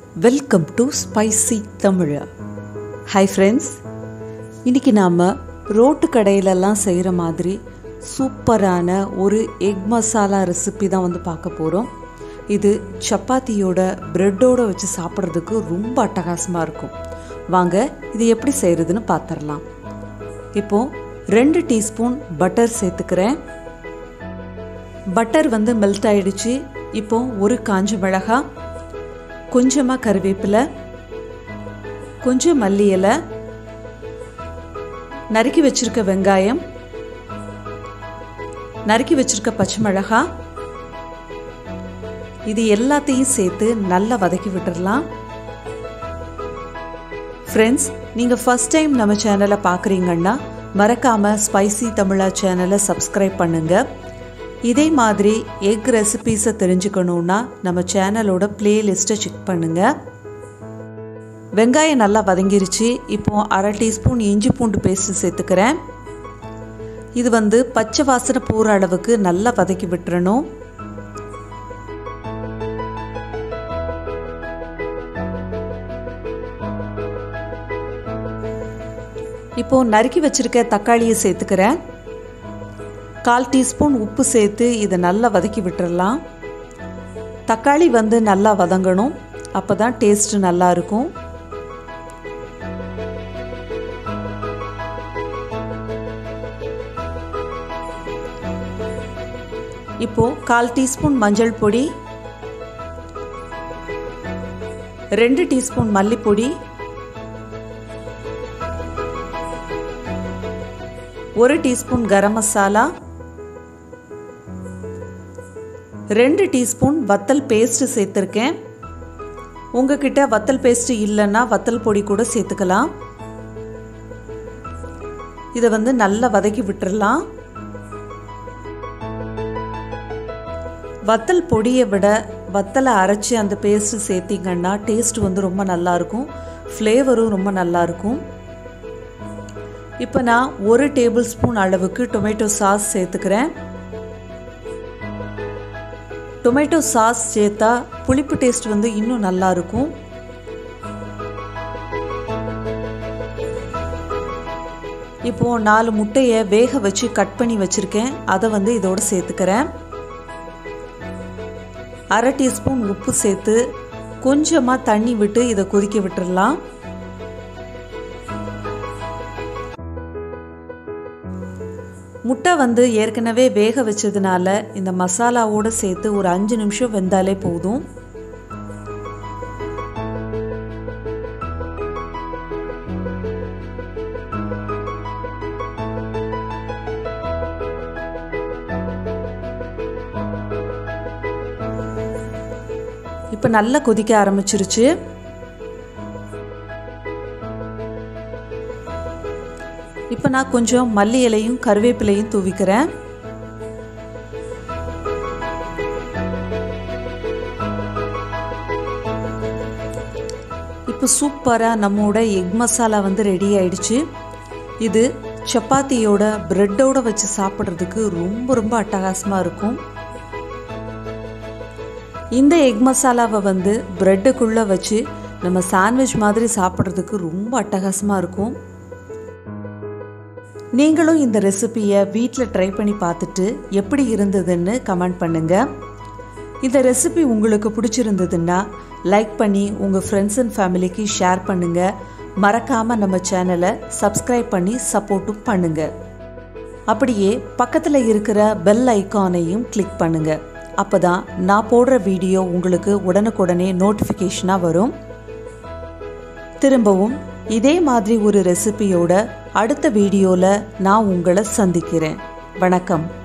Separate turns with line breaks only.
welcome to spicy Tamizha hi friends இன்றைக்கி நாம் road கடையிலலாம் செய்கிற மாதிரி சூப்பரான ஒரு எக் மசாலா ரெசிபி தான் வந்து பார்க்க போகிறோம் இது சப்பாத்தியோட ப்ரெட்டோட வச்சு சாப்பிட்றதுக்கு ரொம்ப அட்டகாசமாக இருக்கும் வாங்க இது எப்படி செய்கிறதுன்னு பார்த்துடலாம் இப்போது ரெண்டு டீஸ்பூன் பட்டர் சேர்த்துக்கிறேன் பட்டர் வந்து மெல்ட் ஆயிடுச்சு இப்போ ஒரு காஞ்ச மிளகா கொஞ்சமாக கருவேப்பிலை கொஞ்சம் மல்லி இலை நறுக்கி வச்சிருக்க வெங்காயம் நறுக்கி வச்சிருக்க பச்சை மிளகா இது எல்லாத்தையும் சேர்த்து நல்லா வதக்கி விட்டுடலாம் ஃப்ரெண்ட்ஸ் நீங்கள் ஃபஸ்ட் டைம் நம்ம சேனலை பார்க்குறீங்கன்னா மறக்காமல் ஸ்பைசி தமிழா சேனலை சப்ஸ்கிரைப் பண்ணுங்கள் இதே மாதிரி எக் ரெசிபீஸை தெரிஞ்சுக்கணுன்னா நம்ம சேனலோட பிளேலிஸ்ட்டை செக் பண்ணுங்கள் வெங்காயம் நல்லா வதங்கிருச்சு இப்போ அரை டீஸ்பூன் இஞ்சி பூண்டு பேஸ்ட்டு சேர்த்துக்கிறேன் இது வந்து பச்சை வாசனை போகிற அளவுக்கு நல்லா வதக்கி விட்டுறணும் இப்போ நறுக்கி வச்சிருக்க தக்காளியை சேர்த்துக்கிறேன் கால் டீஸ்பூன் உப்பு சேர்த்து இதை நல்லா வதக்கி விட்டுறலாம் தக்காளி வந்து நல்லா வதங்கணும் அப்போ தான் டேஸ்ட்டு நல்லா இருக்கும் இப்போ கால் டீஸ்பூன் மஞ்சள் பொடி ரெண்டு டீஸ்பூன் மல்லிப்பொடி ஒரு டீஸ்பூன் கரம் மசாலா ரெண்டு டீஸ்பூன் வத்தல் பேஸ்ட் சேர்த்துருக்கேன் உங்ககிட்ட வத்தல் பேஸ்ட் இல்லைன்னா வத்தல் பொடி கூட சேர்த்துக்கலாம் இதை வந்து நல்லா வதக்கி விட்டுறலாம் வத்தல் பொடியை விட வத்தலை அரைச்சி அந்த பேஸ்ட்டு சேர்த்திங்கன்னா டேஸ்ட் வந்து ரொம்ப நல்லாயிருக்கும் ஃப்ளேவரும் ரொம்ப நல்லாயிருக்கும் இப்போ நான் ஒரு டேபிள் ஸ்பூன் அளவுக்கு டொமேட்டோ சாஸ் சேர்த்துக்கிறேன் டொமேட்டோ சாஸ் சேர்த்தா புளிப்பு டேஸ்ட் வந்து இன்னும் நல்லா இருக்கும் இப்போ நாலு முட்டையை வேக வச்சு கட் பண்ணி வச்சுருக்கேன் அதை வந்து இதோட சேர்த்துக்கிறேன் அரை டீஸ்பூன் உப்பு சேர்த்து கொஞ்சமாக தண்ணி விட்டு இதை கொதிக்க விட்டுடலாம் முட்டை வந்து ஏற்கனவே வேக வச்சதுனால இந்த மசாலாவோடு சேர்த்து ஒரு அஞ்சு நிமிஷம் வெந்தாலே போதும் இப்போ நல்லா கொதிக்க ஆரம்பிச்சிருச்சு இப்போ நான் கொஞ்சம் மல்லி இலையும் கருவேப்பிலையும் தூவிக்கிறேன் இப்போ சூப்பராக நம்மோட எக் மசாலா வந்து ரெடி ஆயிடுச்சு இது சப்பாத்தியோட ப்ரெட்டோட வச்சு சாப்பிட்றதுக்கு ரொம்ப ரொம்ப அட்டகாசமாக இருக்கும் இந்த எக் மசாலாவை வந்து ப்ரெட்டுக்குள்ளே வச்சு நம்ம சாண்ட்விச் மாதிரி சாப்பிட்றதுக்கு ரொம்ப அட்டகாசமாக இருக்கும் நீங்களும் இந்த ரெசிப்பியை வீட்டில் ட்ரை பண்ணி பார்த்துட்டு எப்படி இருந்ததுன்னு கமெண்ட் பண்ணுங்கள் இந்த ரெசிபி உங்களுக்கு பிடிச்சிருந்ததுன்னா லைக் பண்ணி உங்கள் ஃப்ரெண்ட்ஸ் அண்ட் ஃபேமிலிக்கு ஷேர் பண்ணுங்கள் மறக்காமல் நம்ம சேனலை சப்ஸ்கிரைப் பண்ணி சப்போர்ட்டும் பண்ணுங்கள் அப்படியே பக்கத்தில் இருக்கிற பெல் ஐக்கானையும் கிளிக் பண்ணுங்கள் அப்போ தான் நான் போடுற வீடியோ உங்களுக்கு உடனுக்குடனே நோட்டிஃபிகேஷனாக வரும் திரும்பவும் இதே மாதிரி ஒரு ரெசிபியோட அடுத்த வீடியோவில் நான் உங்களை சந்திக்கிறேன் வணக்கம்